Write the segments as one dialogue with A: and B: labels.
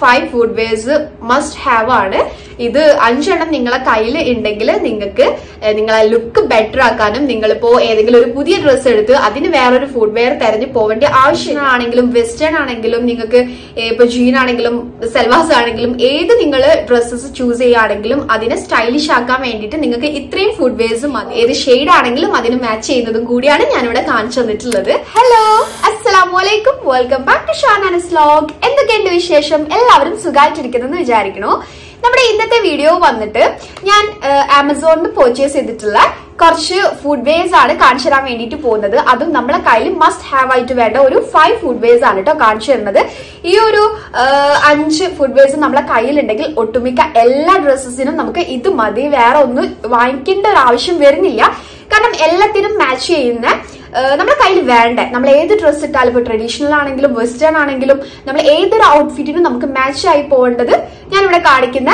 A: five footwears must have ആണ് ഇത് അഞ്ചെണ്ണം നിങ്ങളെ കയ്യിൽ ഉണ്ടെങ്കിൽ നിങ്ങൾക്ക് നിങ്ങളെ ലുക്ക് ബെറ്റർ ആക്കാനും നിങ്ങളിപ്പോ ഏതെങ്കിലും ഒരു പുതിയ ഡ്രസ്സ് എടുത്ത് അതിന് വേറൊരു ഫുഡ് വെയർ തെരഞ്ഞു പോവേണ്ട ആവശ്യമാണെങ്കിലും വെസ്റ്റേൺ ആണെങ്കിലും നിങ്ങൾക്ക് ഇപ്പൊ ജീൻ ആണെങ്കിലും സെൽവാസ് ആണെങ്കിലും ഏത് നിങ്ങൾ ഡ്രസ്സസ് ചൂസ് ചെയ്യുകയാണെങ്കിലും അതിനെ സ്റ്റൈലിഷ് ആക്കാൻ വേണ്ടിയിട്ട് നിങ്ങൾക്ക് ഇത്രയും ഫുഡ് വെയർസ് മതി ഏത് ഷെയ്ഡ് ആണെങ്കിലും അതിന് മാച്ച് ചെയ്യുന്നതും കൂടിയാണ് ഞാനിവിടെ കാണിച്ചു തന്നിട്ടുള്ളത് ഹലോ അസ്സലാമലൈക്കും welcome back to Shanana's vlog എന്തൊക്കെയുണ്ട് വിശേഷം എല്ലാവരും സുഖമായിട്ടിരിക്കുന്നെന്ന് വിചാരിക്കണു നമ്മുടെ ഇന്നത്തെ വീഡിയോ വന്നിട്ട് ഞാൻ ആമസോണിൽ പർച്ചേസ് ചെയ്തിട്ടുള്ള കുറച്ച് ഫുഡ് വെയർസ് ആണ് കാണിച്ചു തരാൻ വേണ്ടിയിട്ട് പോകുന്നത് അതും നമ്മളെ കയ്യിൽ മസ്റ്റ് ഹാവ് ആയിട്ട് വേണ്ട ഒരു ഫൈവ് ഫുഡ് വെയർസ് ആണ് കേട്ടോ കാണിച്ചു തരുന്നത് ഈ ഒരു ആ, അഞ്ച് ഫുഡ് വെയർസ് നമ്മളെ കയ്യിലുണ്ടെങ്കിൽ ഒട്ടുമിക്ക എല്ലാ ഡ്രസ്സസിനും നമുക്ക് ഇത് മതി വേറെ ഒന്നും വാങ്ങിക്കേണ്ട ഒരു ആവശ്യം വരുന്നില്ല കാരണം എല്ലാത്തിനും മാച്ച് ചെയ്യുന്ന ആ, നമ്മുടെ കയ്യിൽ വേണ്ട നമ്മൾ ഏത് ഡ്രസ്സ് ഇട്ടാലും ഇപ്പൊ ട്രഡീഷണൽ ആണെങ്കിലും വെസ്റ്റേൺ ആണെങ്കിലും നമ്മൾ ഏതൊരു ഔട്ട്ഫിറ്റിനും നമുക്ക് മാച്ച് ആയി പോകേണ്ടത് ഞാനിവിടെ കാണിക്കുന്ന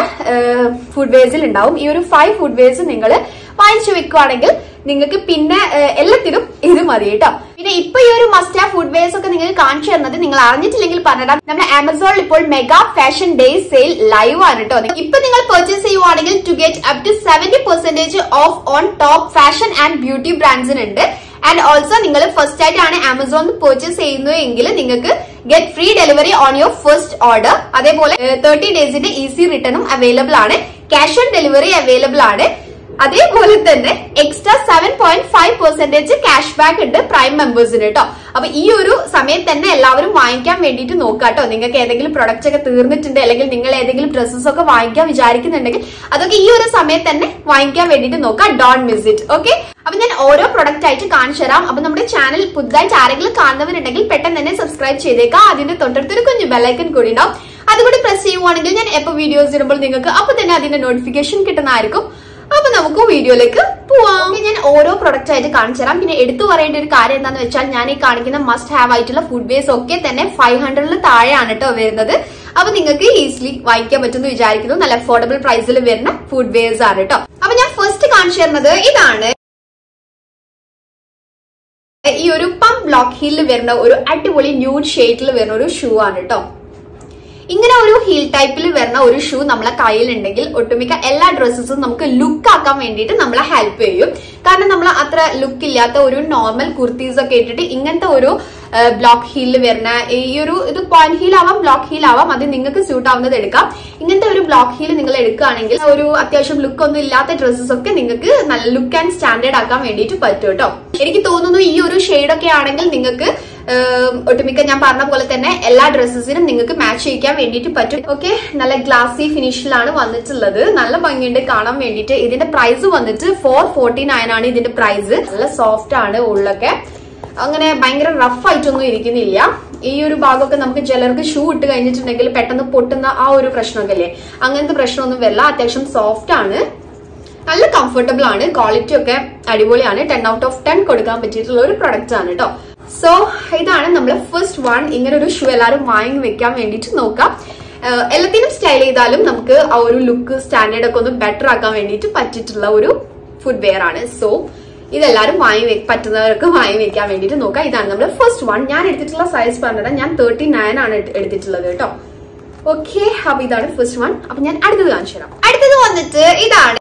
A: ഫുഡ് വെയർസിൽ ഉണ്ടാവും ഈ ഒരു ഫൈവ് ഫുഡ് വെയർസ് നിങ്ങൾ വാങ്ങിച്ചു വെക്കുവാണെങ്കിൽ നിങ്ങൾക്ക് പിന്നെ ആ, എല്ലാത്തിനും ഇത് മതി കേട്ടോ പിന്നെ ഇപ്പൊ ഈ ഒരു മസ്റ്റ് ഫുഡ് വെയർസ് ഒക്കെ നിങ്ങൾക്ക് കാണിച്ചു തരുന്നത് നിങ്ങൾ അറിഞ്ഞിട്ടില്ലെങ്കിൽ പറഞ്ഞിടാം നമ്മുടെ ആമസോണിൽ ഇപ്പോൾ mega fashion day sale live ആണ് കേട്ടോ ഇപ്പൊ നിങ്ങൾ പർച്ചേസ് ചെയ്യുവാണെങ്കിൽ to get up to seventy percentage off on top fashion and beauty ബ്രാൻഡ്സിനുണ്ട് ആൻഡ് ഓൾസോ നിങ്ങൾ ഫസ്റ്റ് ആയിട്ടാണ് ആമസോണിൽ പർച്ചേസ് ചെയ്യുന്നത് എങ്കിൽ നിങ്ങൾക്ക് get free delivery on your first order അതേപോലെ തേർട്ടി ഡേയ്സിന്റെ ഈസി റിട്ടേണും അവൈലബിൾ ആണ് ക്യാഷ് ഓൺ ഡെലിവറി അവൈലബിൾ ആണ് അതേപോലെ തന്നെ extra seven point five percentage cashback ഉണ്ട് പ്രൈം മെമ്പേഴ്സിന് കേട്ടോ അപ്പൊ ഈ ഒരു സമയത്ത് തന്നെ എല്ലാവരും വാങ്ങിക്കാൻ വേണ്ടിയിട്ട് നോക്കുക കേട്ടോ നിങ്ങൾക്ക് ഏതെങ്കിലും പ്രൊഡക്ട്സ് ഒക്കെ തീർന്നിട്ടുണ്ട് അല്ലെങ്കിൽ നിങ്ങൾ ഏതെങ്കിലും ഡ്രസ്സസ് ഒക്കെ വാങ്ങിക്കാൻ വിചാരിക്കുന്നുണ്ടെങ്കിൽ അതൊക്കെ ഈ ഒരു സമയത്ത് തന്നെ വാങ്ങിക്കാൻ വേണ്ടിയിട്ട് നോക്കുക ഡോൺ മിസ് ഇറ്റ് ഓക്കെ അപ്പൊ ഞാൻ ഓരോ പ്രൊഡക്റ്റ് ആയിട്ട് കാണിച്ചു തരാം അപ്പൊ നമ്മുടെ ചാനൽ പുതുതായിട്ട് ആരെങ്കിലും കാണുന്നവരുണ്ടെങ്കിൽ പെട്ടെന്ന് തന്നെ സബ്സ്ക്രൈബ് ചെയ്തേക്കാം അതിന്റെ തൊട്ടടുത്തൊരു കുഞ്ഞു ബെല്ലൈക്കൻ കൂടി ഉണ്ടാവും അതുകൂടി പ്രസ് ചെയ്യുവാണെങ്കിൽ ഞാൻ എപ്പോ വീഡിയോസ് ഇടുമ്പോൾ നിങ്ങൾക്ക് അപ്പൊ തന്നെ അതിന്റെ നോട്ടിഫിക്കേഷൻ കിട്ടുന്നതായിരിക്കും അപ്പൊ നമുക്ക് വീഡിയോയിലേക്ക് പോവാം ഞാൻ ഓരോ പ്രൊഡക്റ്റ് ആയിട്ട് കാണിച്ചു തരാം പിന്നെ എടുത്തു പറയേണ്ട ഒരു കാര്യം എന്താന്ന് വെച്ചാൽ ഞാൻ ഈ കാണിക്കുന്ന മസ്റ്റ് ഹാവ് ആയിട്ടുള്ള ഫുഡ് വേസ് ഒക്കെ തന്നെ ഫൈവ് ഹൺഡ്രഡിൽ താഴെയാണ് കേട്ടോ വരുന്നത് അപ്പൊ നിങ്ങൾക്ക് ഈസിലി വാങ്ങിക്കാൻ പറ്റുമെന്ന് വിചാരിക്കുന്നു നല്ല അഫോർഡബിൾ പ്രൈസിൽ വരുന്ന ഫുഡ് വെയർസ് ആണ് കേട്ടോ അപ്പൊ ഞാൻ ഫസ്റ്റ് കാണിച്ചു തരുന്നത് ഇതാണ് ഈ ഒരു പമ്പ് ബ്ലോക്ക് ഹീലിൽ വരുന്ന ഒരു അടിപൊളി ന്യൂഡ് ഷെയ്ഡിൽ വരുന്ന ഒരു ഷൂ ആണ് കേട്ടോ ഇങ്ങനെ ഒരു ഹീൽ ടൈപ്പിൽ വരുന്ന ഒരു ഷൂ നമ്മളെ കയ്യിലുണ്ടെങ്കിൽ ഒട്ടുമിക്ക എല്ലാ ഡ്രസ്സസും നമുക്ക് ലുക്ക് ആക്കാൻ വേണ്ടിയിട്ട് നമ്മളെ ഹെൽപ്പ് ചെയ്യും കാരണം നമ്മൾ അത്ര ലുക്ക് ഇല്ലാത്ത ഒരു നോർമൽ കുർത്തീസ് ഒക്കെ ഇട്ടിട്ട് ഇങ്ങനത്തെ ഒരു ബ്ലോക്ക് ഹീലിൽ വരുന്ന ഈ ഒരു ഇത് പോയിന്റ് ഹീൽ ആവാം ബ്ലോക്ക് ഹീൽ ആവാം അത് നിങ്ങൾക്ക് സ്യൂട്ട് ആവുന്നത് എടുക്കാം ഇങ്ങനത്തെ ഒരു ബ്ലോക്ക് ഹീൽ നിങ്ങൾ എടുക്കുകയാണെങ്കിൽ ഒരു അത്യാവശ്യം ലുക്ക് ഒന്നും ഇല്ലാത്ത ഡ്രസ്സസ് ഒക്കെ നിങ്ങൾക്ക് നല്ല ലുക്ക് ആൻഡ് സ്റ്റാൻഡേർഡ് ആക്കാൻ വേണ്ടിയിട്ട് പറ്റും കേട്ടോ എനിക്ക് തോന്നുന്നു ഈ ഒരു ഷെയ്ഡ് ഒക്കെ ആണെങ്കിൽ നിങ്ങൾക്ക് ഏഹ് ഒട്ടുമിക്ക ഞാൻ പറഞ്ഞ പോലെ തന്നെ എല്ലാ ഡ്രസ്സസിനും നിങ്ങൾക്ക് മാച്ച് ചെയ്യിക്കാൻ വേണ്ടിയിട്ട് പറ്റും ഓക്കെ നല്ല ഗ്ലാസി ഫിനിഷിലാണ് വന്നിട്ടുള്ളത് നല്ല ഭംഗിയുണ്ട് കാണാൻ വേണ്ടിയിട്ട് ഇതിന്റെ പ്രൈസ് വന്നിട്ട് ഫോർ ഫോർട്ടി നയൻ ആണ് ഇതിന്റെ പ്രൈസ് നല്ല സോഫ്റ്റ് ആണ് ഉള്ളൊക്കെ അങ്ങനെ ഭയങ്കര റഫ് ആയിട്ടൊന്നും ഇരിക്കുന്നില്ല ഈ ഒരു ഭാഗമൊക്കെ നമുക്ക് ചിലർക്ക് ഷൂ ഇട്ട് കഴിഞ്ഞിട്ടുണ്ടെങ്കിൽ പെട്ടെന്ന് പൊട്ടുന്ന ആ ഒരു പ്രശ്നമൊക്കെ അല്ലേ അങ്ങനത്തെ പ്രശ്നമൊന്നും വരില്ല അത്യാവശ്യം സോഫ്റ്റ് ആണ് നല്ല കംഫർട്ടബിൾ ആണ് ക്വാളിറ്റി ഒക്കെ അടിപൊളിയാണ് ടെൻ ഔട്ട് ഓഫ് ടെൻ കൊടുക്കാൻ പറ്റിയിട്ടുള്ള ഒരു പ്രൊഡക്റ്റ് ആണ് കേട്ടോ സോ ഇതാണ് നമ്മൾ ഫസ്റ്റ് വൺ ഇങ്ങനെ ഒരു ഷൂ എല്ലാവരും വാങ്ങി വെക്കാൻ വേണ്ടിയിട്ട് നോക്കാം ഏഹ് എല്ലാത്തിനും സ്റ്റൈൽ ചെയ്താലും നമുക്ക് ആ ഒരു ലുക്ക് സ്റ്റാൻഡേർഡ് ഒക്കെ ഒന്ന് ബെറ്റർ ആക്കാൻ വേണ്ടിയിട്ട് പറ്റിയിട്ടുള്ള ഒരു ഫുഡ് വെയർ ആണ് സോ ഇതെല്ലാവരും വാങ്ങി വെ- പറ്റുന്നവർക്ക് വാങ്ങി വെക്കാൻ വേണ്ടിയിട്ട് നോക്കാം ഇതാണ് നമ്മൾ ഫസ്റ്റ് വൺ ഞാൻ എടുത്തിട്ടുള്ള സൈസ് പറഞ്ഞത് ഞാൻ തേർട്ടി നയൻ ആണ് എടു- എടുത്തിട്ടുള്ളത് കേട്ടോ ഓക്കെ അപ്പൊ ഇതാണ് ഫസ്റ്റ് വൺ അപ്പൊ ഞാൻ അടുത്തത് കാണിച്ചു തരാം അടുത്തത് വന്നിട്ട് ഇതാണ്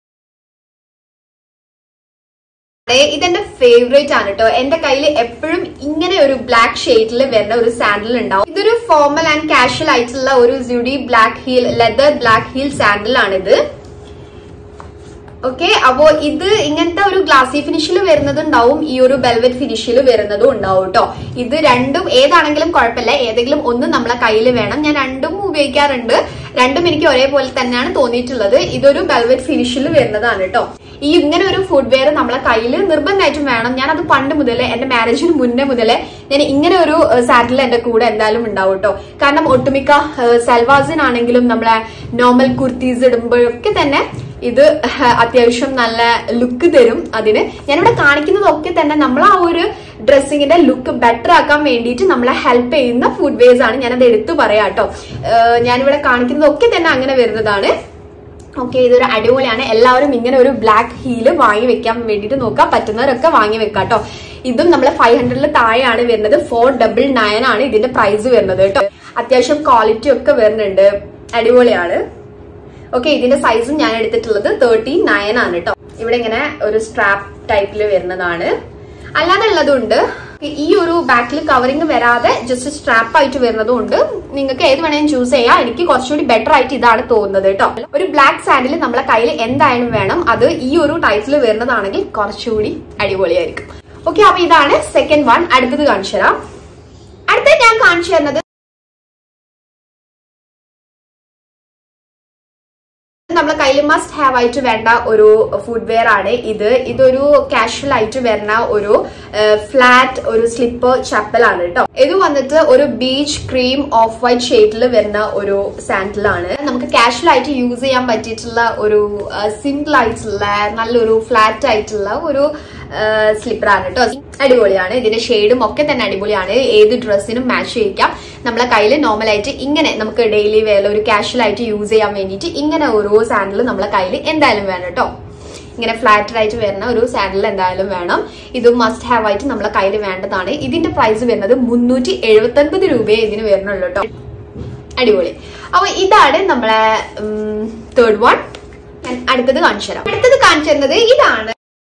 A: അതെ, ഇതെന്റെ ഫേവറേറ്റ് ആണ് കേട്ടോ എന്റെ കയ്യിൽ എപ്പോഴും ഇങ്ങനെ ഒരു ബ്ലാക്ക് ഷെയ്ഡിൽ വരുന്ന ഒരു സാൻഡിൽ ഉണ്ടാവും ഇതൊരു ഫോർമൽ ആൻഡ് കാഷ്വൽ ആയിട്ടുള്ള ഒരു ജുഡി black heel leather black heel sandal ആണിത് ഓക്കെ അപ്പോ ഇത് ഇങ്ങനത്തെ ഒരു ഗ്ലാസി ഫിനിഷിൽ വരുന്നതുണ്ടാവും ഈ ഒരു വെൽവെറ്റ് ഫിനിഷിൽ വരുന്നതും ഉണ്ടാവും കേട്ടോ ഇത് രണ്ടും ഏതാണെങ്കിലും കുഴപ്പമില്ല ഏതെങ്കിലും ഒന്ന് നമ്മളെ കയ്യിൽ വേണം ഞാൻ രണ്ടും ഉപയോഗിക്കാറുണ്ട് രണ്ടും എനിക്ക് ഒരേപോലെ തന്നെയാണ് തോന്നിയിട്ടുള്ളത് ഇതൊരു വെൽവെറ്റ് ഫിനിഷിൽ വരുന്നതാണ് കേട്ടോ ഈ ഇങ്ങനെ ഒരു ഫുഡ് വെയർ നമ്മളെ കയ്യിൽ നിർബന്ധമായിട്ടും വേണം ഞാൻ അത് പണ്ട് മുതലേ എന്റെ മാരേജിന് മുന്നേ മുതലേ ഞാൻ ഇങ്ങനെ ഒരു സാറ്റിൽ എന്റെ കൂടെ എന്തായാലും ഉണ്ടാവും കേട്ടോ കാരണം ഒട്ടുമിക്ക സൽവാസിനാണെങ്കിലും നമ്മളെ നോർമൽ കുർത്തീസ് ഇടുമ്പോഴൊക്കെ തന്നെ ഇത് അത്യാവശ്യം നല്ല ലുക്ക് തരും അതിന് ഞാനിവിടെ കാണിക്കുന്നതൊക്കെ തന്നെ നമ്മൾ ആ ഒരു ഡ്രസ്സിങ്ങിന്റെ ലുക്ക് ബെറ്റർ ആക്കാൻ വേണ്ടിയിട്ട് നമ്മളെ ഹെൽപ്പ് ചെയ്യുന്ന ഫുഡ് വേസ് ആണ് ഞാനത് എടുത്തു പറയാം കേട്ടോ ഏഹ് ഞാനിവിടെ കാണിക്കുന്നതൊക്കെ തന്നെ അങ്ങനെ വരുന്നതാണ് ഓക്കെ ഇതൊരു അടിപൊളിയാണ് എല്ലാവരും ഇങ്ങനെ ഒരു ബ്ലാക്ക് ഹീല് വാങ്ങി വെക്കാൻ വേണ്ടിയിട്ട് നോക്കാം പറ്റുന്നവരൊക്കെ വാങ്ങി വെക്കാം കേട്ടോ ഇതും നമ്മൾ ഫൈവ് ഹൺഡ്രഡിൽ താഴെയാണ് വരുന്നത് ഫോർ ഡബിൾ നയൻ ആണ് ഇതിന്റെ പ്രൈസ് വരുന്നത് കേട്ടോ അത്യാവശ്യം ക്വാളിറ്റി ഒക്കെ വരുന്നുണ്ട് അടിപൊളിയാണ് ഓക്കെ ഇതിന്റെ സൈസും ഞാൻ എടുത്തിട്ടുള്ളത് തേർട്ടി നയൻ ആണ് കേട്ടോ ഇവിടെ ഇങ്ങനെ ഒരു സ്ട്രാപ്പ് ടൈപ്പിൽ വരുന്നതാണ് അല്ലാതെ ഉള്ളതുണ്ട് ഈ ഒരു ബാക്കിൽ കവറിങ് വരാതെ ജസ്റ്റ് സ്ട്രാപ്പ് ആയിട്ട് വരുന്നതും ഉണ്ട് നിങ്ങൾക്ക് ഏത് വേണേലും ചൂസ് ചെയ്യാം എനിക്ക് കുറച്ചുകൂടി ബെറ്റർ ആയിട്ട് ഇതാണ് തോന്നുന്നത് കേട്ടോ ഒരു ബ്ലാക്ക് സാൻഡിൽ നമ്മളെ കയ്യിൽ എന്തായാലും വേണം അത് ഈ ഒരു ടൈപ്പിൽ വരുന്നതാണെങ്കിൽ കുറച്ചുകൂടി അടിപൊളിയായിരിക്കും ഓക്കെ അപ്പൊ ഇതാണ് സെക്കൻഡ് വൺ അടുത്തത് കാണിച്ചു തരാം അടുത്തത് ഞാൻ കാണിച്ചു തരുന്നത് നമ്മളെ കയ്യിൽ മസ്റ്റ് ഹാവ് ആയിട്ട് വേണ്ട ഒരു ഫുഡ് വെയർ ആണ് ഇത് ഇതൊരു കാഷ്വൽ ആയിട്ട് വരുന്ന ഒരു ഫ്ലാറ്റ് ഒരു സ്ലിപ്പർ ചപ്പൽ ആണ് കേട്ടോ ഇത് വന്നിട്ട് ഒരു ബീച്ച് ക്രീം ഓഫ് വൈറ്റ് ഷെയ്ഡിൽ വരുന്ന ഒരു സാൻഡിൽ ആണ് നമുക്ക് കാഷ്വൽ ആയിട്ട് യൂസ് ചെയ്യാൻ പറ്റിയിട്ടുള്ള ഒരു സിമ്പിൾ ആയിട്ടുള്ള നല്ലൊരു ഫ്ലാറ്റ് ആയിട്ടുള്ള ഒരു സ്ലിപ്പർ ആണ് കേട്ടോ അടിപൊളിയാണ് ഇതിന്റെ ഷെയ്ഡും ഒക്കെ തന്നെ അടിപൊളിയാണ് ഏത് ഡ്രസ്സിനും മാച്ച് ചെയ്യിക്കാം നമ്മളെ കയ്യിൽ നോർമൽ ആയിട്ട് ഇങ്ങനെ നമുക്ക് ഡെയിലി വെയർ ഒരു കാഷ്വൽ ആയിട്ട് യൂസ് ചെയ്യാൻ വേണ്ടിയിട്ട് ഇങ്ങനെ ഓരോ സാൻഡിൽ നമ്മളെ കയ്യിൽ എന്തായാലും വേണം കേട്ടോ ഇങ്ങനെ ഫ്ലാറ്റഡ് ആയിട്ട് വരുന്ന ഒരു സാൻഡിൽ എന്തായാലും വേണം ഇത് മസ്റ്റ് ഹാവ് ആയിട്ട് നമ്മളെ കയ്യിൽ വേണ്ടതാണ് ഇതിന്റെ പ്രൈസ് വരുന്നത് മുന്നൂറ്റി എഴുപത്തി ഒൻപത് രൂപയെ ഇതിന് വരുന്നുള്ളൂ കേട്ടോ അടിപൊളി അപ്പൊ ഇതാണ് നമ്മളെ തേർഡ് വൺ അടുത്തത് കാണിച്ചു തരാം അടുത്തത് കാണിച്ചു തരുന്നത് ഇതാണ്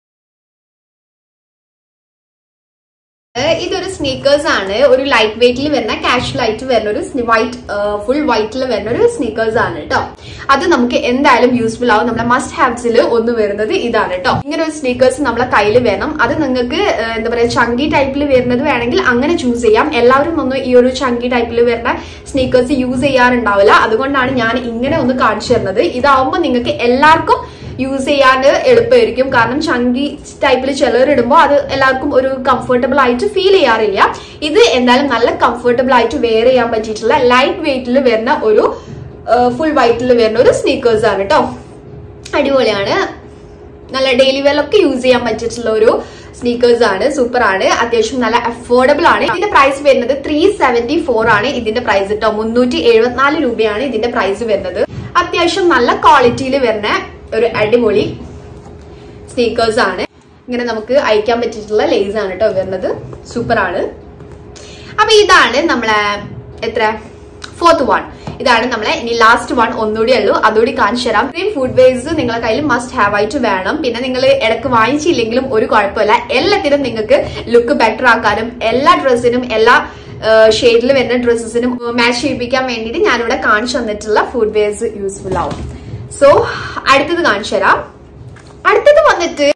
A: ഇതൊരു സ്നീക്കേഴ്സ് ആണ് ഒരു ലൈറ്റ് വെയിറ്റിൽ വരുന്ന കാഷ്വൽ ആയിട്ട് വരുന്ന ഒരു വൈറ്റ് ഫുൾ വൈറ്റിൽ വരുന്ന ഒരു സ്നീക്കേഴ്സ് ആണ് കേട്ടോ അത് നമുക്ക് എന്തായാലും യൂസ്ഫുൾ ആവും നമ്മുടെ മസ്റ്റ് ഹാവ്സിൽ ഒന്ന് വരുന്നത് ഇതാണ് കേട്ടോ ഇങ്ങനെ ഒരു സ്നീക്കേഴ്സ് നമ്മളെ കയ്യിൽ വേണം അത് നിങ്ങൾക്ക് എന്താ പറയാ ചങ്കി ടൈപ്പിൽ വരുന്നത് വേണമെങ്കിൽ അങ്ങനെ ചൂസ് ചെയ്യാം എല്ലാവരും ഒന്നും ഈ ഒരു ചങ്കി ടൈപ്പിൽ വരുന്ന സ്നീക്കേഴ്സ് യൂസ് ചെയ്യാറുണ്ടാവില്ല അതുകൊണ്ടാണ് ഞാൻ ഇങ്ങനെ ഒന്ന് കാണിച്ചു തരുന്നത് ഇതാവുമ്പോൾ നിങ്ങൾക്ക് എല്ലാവർക്കും യൂസ് ചെയ്യാൻ എളുപ്പമായിരിക്കും കാരണം ചങ്കി ടൈപ്പിൽ ചിലർ ഇടുമ്പോൾ അത് എല്ലാവർക്കും ഒരു കംഫർട്ടബിൾ ആയിട്ട് ഫീൽ ചെയ്യാറില്ല ഇത് എന്തായാലും നല്ല കംഫർട്ടബിൾ ആയിട്ട് വെയർ ചെയ്യാൻ പറ്റിയിട്ടുള്ള ലൈറ്റ് വെയിറ്റിൽ വരുന്ന ഒരു ഫുൾ വൈറ്റിൽ വരുന്ന ഒരു സ്നീക്കേഴ്സ് ആണ് കേട്ടോ അടിപൊളിയാണ് നല്ല ഡെയിലി വെയറിലൊക്കെ യൂസ് ചെയ്യാൻ പറ്റിയിട്ടുള്ള ഒരു സ്നീക്കേഴ്സ് ആണ് സൂപ്പർ ആണ് അത്യാവശ്യം നല്ല അഫോർഡബിൾ ആണ് ഇതിന്റെ പ്രൈസ് വരുന്നത് ത്രീ സെവന്റി ഫോർ ആണ് ഇതിന്റെ പ്രൈസ് കേട്ടോ മുന്നൂറ്റി എഴുപത്തിനാല് രൂപയാണ് ഇതിന്റെ പ്രൈസ് വരുന്നത് അത്യാവശ്യം നല്ല ക്വാളിറ്റിയിൽ വരുന്ന ഒരു അടിപൊളി സ്നീക്കേഴ്സ് ആണ് ഇങ്ങനെ നമുക്ക് അയക്കാൻ പറ്റിയിട്ടുള്ള ലേസ് ആണ് കേട്ടോ വരുന്നത് സൂപ്പർ ആണ് അപ്പൊ ഇതാണ് നമ്മളെ എത്ര ഫോർത്ത് വൺ ഇതാണ് നമ്മളെ ഇനി ലാസ്റ്റ് വൺ ഒന്നുകൂടി ഉള്ളൂ അതുകൂടി കാണിച്ചു തരാം ഇത്രയും ഫുഡ് വേസ് നിങ്ങളെ കയ്യിൽ മസ്റ്റ് ഹാവ് ആയിട്ട് വേണം പിന്നെ നിങ്ങൾ ഇടക്ക് വാങ്ങിച്ചില്ലെങ്കിലും ഒരു കുഴപ്പമില്ല എല്ലാത്തിനും നിങ്ങൾക്ക് ലുക്ക് ബെറ്റർ ആക്കാനും എല്ലാ ഡ്രസ്സിനും എല്ലാ ഷെയ്ഡിൽ വരുന്ന ഡ്രസ്സസിനും മാച്ച് ചെയ്യിപ്പിക്കാൻ വേണ്ടിയിട്ട് ഞാനിവിടെ കാണിച്ചു തന്നിട്ടുള്ള ഫുഡ് വെയർസ് യൂസ്ഫുൾ ആവും സോ അടുത്തത് കാണിച്ചു തരാം അടുത്തത് വന്നിട്ട്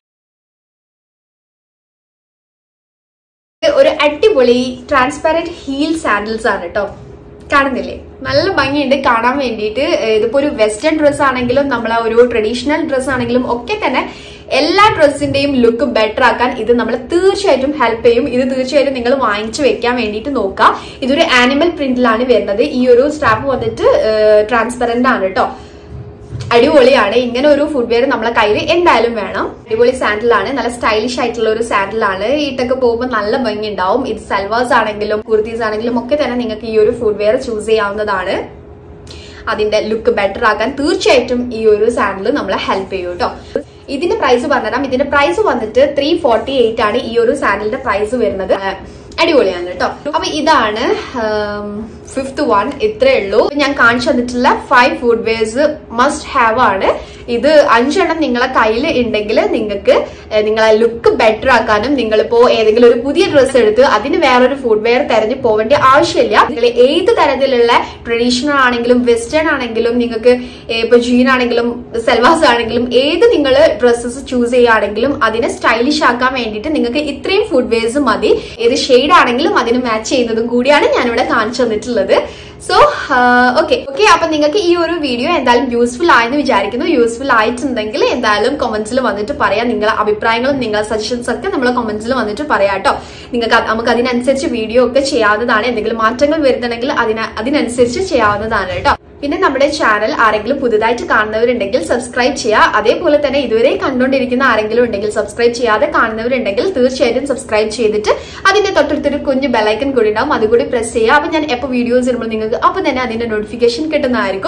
A: ഒരു അടിപൊളി ട്രാൻസ്പാരന്റ് ഹീൽ സാൻഡിൽസ് ആണ് കേട്ടോ കാണുന്നില്ലേ നല്ല ഭംഗിയുണ്ട് കാണാൻ വേണ്ടിയിട്ട് ഇതിപ്പോ ഒരു വെസ്റ്റേൺ ഡ്രസ് ആണെങ്കിലും നമ്മളെ ഒരു ട്രഡീഷണൽ ഡ്രസ് ആണെങ്കിലും ഒക്കെ തന്നെ എല്ലാ ഡ്രസ്സിന്റെയും ലുക്ക് ബെറ്റർ ആക്കാൻ ഇത് നമ്മൾ തീർച്ചയായിട്ടും ഹെൽപ്പ് ചെയ്യും ഇത് തീർച്ചയായിട്ടും നിങ്ങൾ വാങ്ങിച്ചു വെക്കാൻ വേണ്ടിയിട്ട് നോക്കുക ഇതൊരു ആനിമൽ പ്രിന്റിലാണ് വരുന്നത് ഈ ഒരു സ്ട്രാപ്പ് വന്നിട്ട് ട്രാൻസ്പെറന്റ് ആണ് കേട്ടോ അടിപൊളിയാണ് ഇങ്ങനെ ഒരു ഫുഡ്വെയർ നമ്മളെ കയ്യിൽ എന്തായാലും വേണം അടിപൊളി സാൻഡിലാണ് നല്ല സ്റ്റൈലിഷ് ആയിട്ടുള്ള ഒരു സാൻഡിലാണ് ഇട്ടൊക്കെ പോകുമ്പോൾ നല്ല ഭംഗി ഉണ്ടാവും ഇത് സൽവാസ് ആണെങ്കിലും കുർത്തീസ് ആണെങ്കിലും ഒക്കെ തന്നെ നിങ്ങൾക്ക് ഈ ഒരു ഫുഡ്വെയർ ചൂസ് ചെയ്യാവുന്നതാണ് അതിന്റെ ലുക്ക് ബെറ്റർ ആക്കാൻ തീർച്ചയായിട്ടും ഈ ഒരു സാൻഡിൽ നമ്മളെ ഹെൽപ്പ് ചെയ്യും കേട്ടോ ഇതിന്റെ പ്രൈസ് പറഞ്ഞുതരാം ഇതിന്റെ പ്രൈസ് വന്നിട്ട് ത്രീ ഫോർട്ടി എയ്റ്റ് ആണ് ഈ ഒരു സാൻഡിലിന്റെ പ്രൈസ് വരുന്നത് അടിപൊളിയാണ് കേട്ടോ അപ്പൊ ഇതാണ് ഫിഫ്ത് വൺ ഇത്രേ ഉള്ളൂ ഞാൻ കാണിച്ചു തന്നിട്ടുള്ള five footwears must have ആണ് ഇത് അഞ്ചെണ്ണം നിങ്ങളെ കയ്യിൽ ഉണ്ടെങ്കിൽ നിങ്ങൾക്ക് നിങ്ങളെ ലുക്ക് ബെറ്റർ ആക്കാനും നിങ്ങളിപ്പോ ഏതെങ്കിലും ഒരു പുതിയ ഡ്രസ്സ് എടുത്ത് അതിന് വേറൊരു ഫുഡ് വെയർ തെരഞ്ഞു പോവേണ്ട ആവശ്യമില്ല നിങ്ങൾ ഏത് തരത്തിലുള്ള ട്രഡീഷണൽ ആണെങ്കിലും വെസ്റ്റേൺ ആണെങ്കിലും നിങ്ങൾക്ക് ഇപ്പൊ ജീൻ ആണെങ്കിലും സെൽവാസ് ആണെങ്കിലും ഏത് നിങ്ങൾ ഡ്രസ്സസ് ചൂസ് ചെയ്യുകയാണെങ്കിലും അതിനെ സ്റ്റൈലിഷ് ആക്കാൻ വേണ്ടിയിട്ട് നിങ്ങൾക്ക് ഇത്രയും ഫുഡ് വെയർസ് മതി ഏത് ഷെയ്ഡ് ആണെങ്കിലും അതിന് മാച്ച് ചെയ്യുന്നതും കൂടിയാണ് ഞാനിവിടെ കാണിച്ചു തന്നിട്ടുള്ളത് സോ ഓക്കെ ഓക്കെ അപ്പൊ നിങ്ങൾക്ക് ഈ ഒരു വീഡിയോ എന്തായാലും യൂസ്ഫുൾ ആയെന്ന് വിചാരിക്കുന്നു യൂസ്ഫുൾ ആയിട്ടുണ്ടെങ്കിൽ എന്തായാലും കമന്റ്സിൽ വന്നിട്ട് പറയാം നിങ്ങളെ അഭിപ്രായങ്ങളും നിങ്ങളെ സജഷൻസ് ഒക്കെ നമ്മളെ കമന്റ്സിൽ വന്നിട്ട് പറയാം കേട്ടോ നിങ്ങൾക്ക് നമുക്ക് അതിനനുസരിച്ച് വീഡിയോ ഒക്കെ ചെയ്യാവുന്നതാണ് എന്തെങ്കിലും മാറ്റങ്ങൾ വരുന്നുണ്ടെങ്കിൽ അതിന അതിനനുസരിച്ച് ചെയ്യാവുന്നതാണ് കേട്ടോ പിന്നെ നമ്മുടെ ചാനൽ ആരെങ്കിലും പുതുതായിട്ട് കാണുന്നവരുണ്ടെങ്കിൽ സബ്സ്ക്രൈബ് ചെയ്യുക അതേപോലെ തന്നെ ഇതുവരെ കണ്ടുകൊണ്ടിരിക്കുന്ന ആരെങ്കിലും ഉണ്ടെങ്കിൽ സബ്സ്ക്രൈബ് ചെയ്യാതെ കാണുന്നവരുണ്ടെങ്കിൽ തീർച്ചയായിട്ടും സബ്സ്ക്രൈബ് ചെയ്തിട്ട് അതിന്റെ തൊട്ടടുത്തൊരു കുഞ്ഞു ബെലൈക്കൺ കൂടി ഉണ്ടാവും അതുകൂടി പ്രസ് ചെയ്യുക അപ്പൊ ഞാൻ എപ്പോൾ വീഡിയോസ് ഇടുമ്പോൾ നിങ്ങൾക്ക് അപ്പൊ തന്നെ അതിന്റെ നോട്ടിഫിക്കേഷൻ കിട്ടുന്നതായിരിക്കും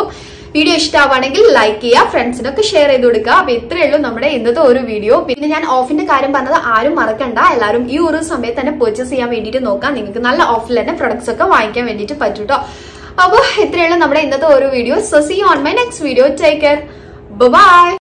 A: വീഡിയോ ഇഷ്ടമാവുകയാണെങ്കിൽ ലൈക്ക് ചെയ്യുക ഫ്രണ്ട്സിനൊക്കെ ഷെയർ ചെയ്ത് കൊടുക്കുക അപ്പൊ ഇത്രയേ ഉള്ളൂ നമ്മുടെ ഇന്നത്തെ ഒരു വീഡിയോ പിന്നെ ഞാൻ ഓഫിന്റെ കാര്യം പറഞ്ഞത് ആരും മറക്കണ്ട എല്ലാവരും ഈ ഒരു സമയത്ത് തന്നെ പർച്ചേസ് ചെയ്യാൻ വേണ്ടിയിട്ട് നോക്കാം നിങ്ങൾക്ക് നല്ല ഓഫിൽ തന്നെ പ്രൊഡക്ട്സ് ഒക്കെ വാങ്ങിക്കാൻ വേണ്ടിയിട്ട് പറ്റും കേട്ടോ അപ്പോൾ ഇത്രയുള്ള നമ്മുടെ ഇന്നത്തെ ഒരു video so see on my next video take care by